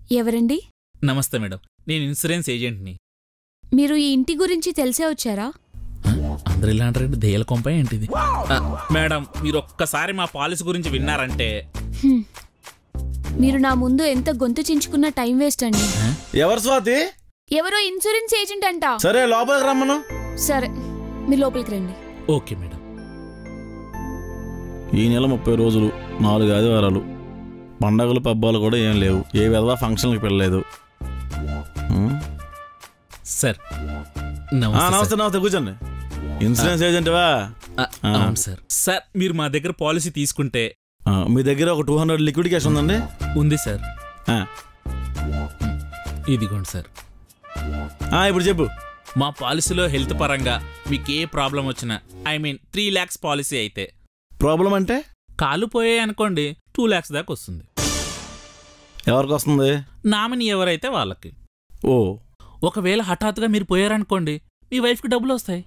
ఎవరండి నమస్తే మేడం నేను ఇన్సూరెన్స్ ఏజెంట్ని మీరు ఈ ఇంటి గురించి తెలిసే వచ్చారా ఆ, అందరూ ఇలా అంటారంటే దయ్యాల కొంప ఏంటిది ఆ, మేడం మీరు ఒక్కసారి మా పాలసీ గురించి విన్నారంటే హ్మ్. మీరు నా ముందు ఎంత గొంతు చించుకున్న టైం వేస్ట్ అండి ఎవరు స్వాతి ఎవరో ఇన్సూరెన్స్ ఏజెంట్ అంట సరే లోపలికి రమ్మను సరే మీరు లోపలికి రండి ఓకే మేడం ఈ నెల ముప్పై రోజులు నాలుగు ఆదివారాలు పండగలు పబ్బాలు కూడా ఏం లేవు ఏ విధవా ఫంక్షన్కి పిల్లలేదు ఉం? సార్ ఆ, నమస్తే నమస్తే సార్. నమస్తే కూర్చోండి ఇన్సూరెన్స్ ఏజెంట్వా ఆ, అవును సార్ సార్ మీరు మా దగ్గర పాలసీ తీసుకుంటే ఆ, మీ దగ్గర ఒక టూ హండ్రెడ్ లిక్విడ్ క్యాష్ ఉందండి ఉంది సార్ ఆ, ఇదిగోండి సార్ ఆ, ఇప్పుడు చెప్పు మా పాలసీలో హెల్త్ పరంగా మీకు ఏ ప్రాబ్లం వచ్చినా I mean three lakhs policy అయితే ప్రాబ్లం అంటే కాలు పోయాయి అనుకోండి టూ ల్యాక్స్ దాకా వస్తుంది ఎవరికి వస్తుంది నామినీ ఎవరైతే వాళ్ళకి ఓ ఒకవేళ హఠాత్తుగా మీరు పోయారనుకోండి మీ వైఫ్కి డబ్బులు వస్తాయి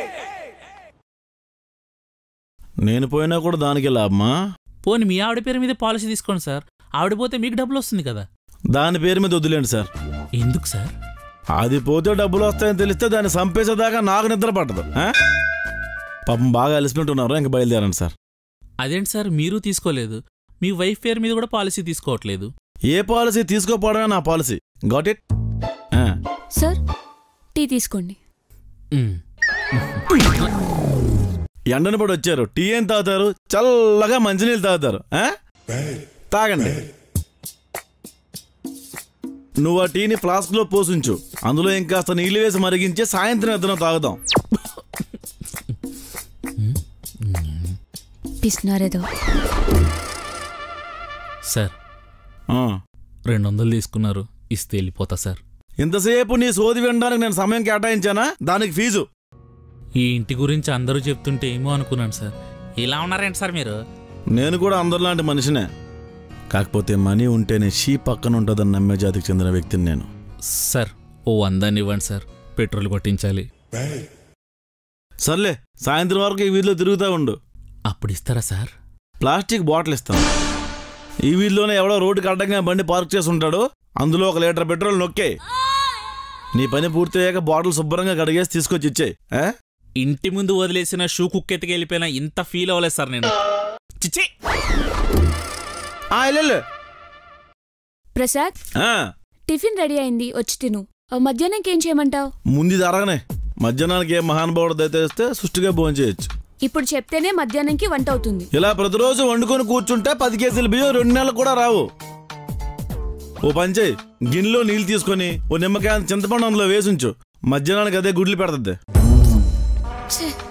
నేను పోయినా కూడా దానికి లాభమా పోనీ మీ ఆవిడ పేరు మీద పాలసీ తీసుకోండి సార్ ఆవిడ పోతే మీకు డబ్బులు వస్తుంది కదా దాని పేరు మీద వద్దులేండి సార్ ఎందుకు సార్ అది పోతే డబ్బులు వస్తాయని తెలిస్తే దాన్ని చంపేసేదాకా నాకు నిద్ర పట్టదు ఆ? పాపం బాగా అలసినట్టున్నారు ఇంక బయలుదేరండి సార్ అదేంటి సార్ మీరు తీసుకోలేదు మీ వైఫ్ పేరు మీద కూడా పాలసీ తీసుకోవట్లేదు ఏ పాలసీ తీసుకోపోవడమే నా policy got it sir tea తీసుకోండి మ్. ఎండను పడి వచ్చారు టీ ఏం తాగుతారు చల్లగా మంచినీళ్ళు తాగుతారు ఆ? తాగండి నువ్వు ఆ టీని ఫ్లాస్క్లో పోసుంచు అందులో ఇంకాస్త నీళ్ళు వేసి మరిగించి సాయంత్రం ఇద్దరం తాగుదాం పిస్తున్నారేదో సార్ ఆ. రెండు వందలు తీసుకున్నారు ఇస్తే వెళ్ళిపోతా సార్ ఇంతసేపు నీ సోది వినడానికి నేను సమయం కేటాయించానా దానికి ఫీజు ఈ ఇంటి గురించి అందరూ చెప్తుంటే ఏమో అనుకున్నాను సార్ ఇలా ఉన్నారేంటి సార్ మీరు నేను కూడా అందరిలాంటి మనిషినే కాకపోతే మనీ ఉంటేనే షీ పక్కన ఉంటుందని నమ్మే జాతికి చెందిన వ్యక్తిని నేను సార్ ఓ వందాన్ని ఇవ్వండి సార్ పెట్రోల్ కొట్టించాలి సర్లే సాయంత్రం వరకు ఈ వీధిలో తిరుగుతూ ఉండు అప్పుడు ఇస్తారా సార్ ప్లాస్టిక్ బాటిల్ ఇస్తాను ఈ వీధిలోనే ఎవడో రోడ్డుకి అడ్డంగా బండి పార్క్ చేసి ఉంటాడు అందులో ఒక లీటర్ పెట్రోల్ నొక్కే నీ పని పూర్తయ్యాక బాటిల్ శుభ్రంగా కడిగేసి తీసుకొచ్చి ఇచ్చేయి ఆ? ఇంటి ముందు వదిలేసిన షూ కుక్కెత్తికి వెళ్ళిపోయినా ఇంత ఫీల్ అవ్వలేదు సార్ నేను చిచ్చి ఆ, వెళ్ళు. ప్రసాద్ ఆ టిఫిన్ రెడీ అయింది వచ్చి తిను ఆ, మధ్యాహ్నంకి ఏం చేయమంటావు ముందు ఇది అరగనే మధ్యాహ్నానికి ఏ మహానుభావుడు దయచేస్తే సుష్టిగా భోజనం చేయొచ్చు ఇప్పుడు చెప్తేనే మధ్యాహ్నంకి వంట అవుతుంది ఇలా ప్రతిరోజు వండుకొని కూర్చుంటే పది కేజీల బియ్యం రెండు నెలలు కూడా రావు ఓ పని చేయి గిన్నెలో నీళ్ళు తీసుకొని ఓ నిమ్మకాయ చింతపండు అందులో వేసుంచు మధ్యాహ్నానికి అదే గుడ్లు పెడుతుంది ఛే,